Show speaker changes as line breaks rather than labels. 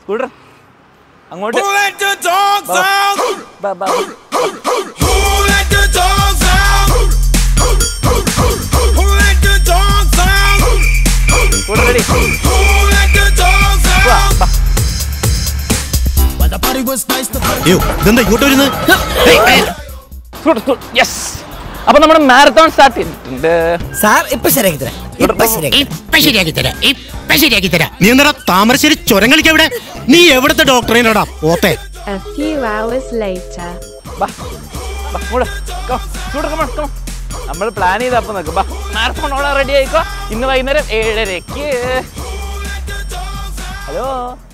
കൂടർ അങ്ങോട്ട്
Who let the dogs
Ba-
out?
ബാ ബാ
Who let the dogs out? Who let the dogs out?
കൂടർ ready
Who let the dogs
വാ
out?
ബാ
But the party was nice to
അയ്യോ ഇതെന്താ ഇങ്ങോട്ട് വരുന്നത്
യെസ് അപ്പൊ നമ്മുടെ മാരത്തോൺ സ്റ്റാർട്ട് ചെയ്തിട്ടുണ്ട്
സാർ ഇപ്പൊ ശരിയാക്കി തരാം ഇപ്പൊ ശരിയാക്കി
ഇപ്പൊ ശരിയാക്കി തരാം ഇപ്പൊ ശരിയാക്കി തരാം നീ എന്താ താമരശ്ശേരി ചുരം കളിക്ക എവിടെ നീ എവിടത്തെ ഡോക്ടറേനോടാ ഓത്തെ
A few hours later.
ബാ ബാ കൂടെ കൂടെ കമൺ കമൺ നമ്മൾ പ്ലാൻ ചെയ്ത അപ്പം നിൽക്കും ബാ മാരത്തോൺ ഓളെ റെഡി ആയിക്കോ ഇന്ന് വൈകുന്നേരം ഏഴരയ്ക്ക് ഹലോ